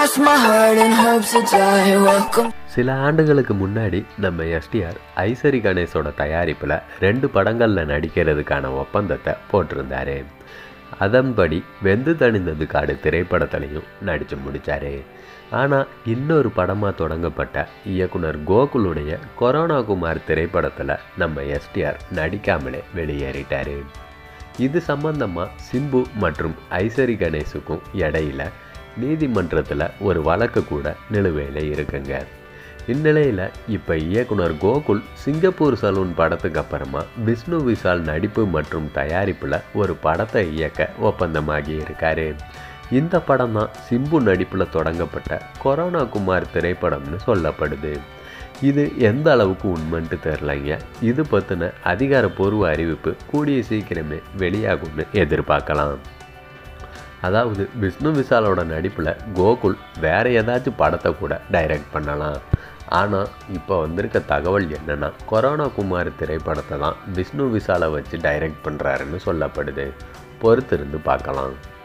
cross my heart and hope to die. Welcome. சில ஆண்டுகளுக்கு முன்னாடி நம்ம எஸ்டிஆர் ஐசரி கணேஷோட தயாரிப்பில் ரெண்டு படங்களில் நடிக்கிறதுக்கான ஒப்பந்தத்தை போட்டிருந்தாரு அதன்படி வெந்து தணிந்தது காடு திரைப்படத்திலையும் நடித்து முடித்தார் ஆனால் இன்னொரு படமாக தொடங்கப்பட்ட இயக்குனர் கோகுலுடைய கொரோனா குமார் திரைப்படத்தில் நம்ம எஸ்டிஆர் நடிக்காமலே வெளியேறிட்டார் இது சம்பந்தமாக சிம்பு மற்றும் ஐசரி கணேஷுக்கும் இடையில நீதிமன்றத்தில் ஒரு வழக்கு கூட நிலுவையில் இருக்குங்க இந்நிலையில் இப்போ இயக்குனர் கோகுல் சிங்கப்பூர் சலூன் படத்துக்கு அப்புறமா விஷ்ணு விஷால் நடிப்பு மற்றும் தயாரிப்பில் ஒரு படத்தை இயக்க ஒப்பந்தமாகி இருக்காரு இந்த படம் தான் சிம்பு நடிப்பில் தொடங்கப்பட்ட கொரோனா குமார் திரைப்படம்னு சொல்லப்படுது இது எந்த அளவுக்கு உண்மைன்ட்டு தெரிலங்க இது பற்றின அதிகாரப்பூர்வ அறிவிப்பு கூடிய சீக்கிரமே வெளியாகும்னு எதிர்பார்க்கலாம் அதாவது விஷ்ணு விஷாலோட நடிப்பில் கோகுல் வேறு ஏதாச்சும் படத்தை கூட டைரக்ட் பண்ணலாம் ஆனால் இப்போ வந்திருக்க தகவல் என்னென்னா கொரோனா குமார் திரைப்படத்தை தான் விஷ்ணு விஷாலை வச்சு டைரக்ட் பண்ணுறாருன்னு சொல்லப்படுது பொறுத்திருந்து பார்க்கலாம்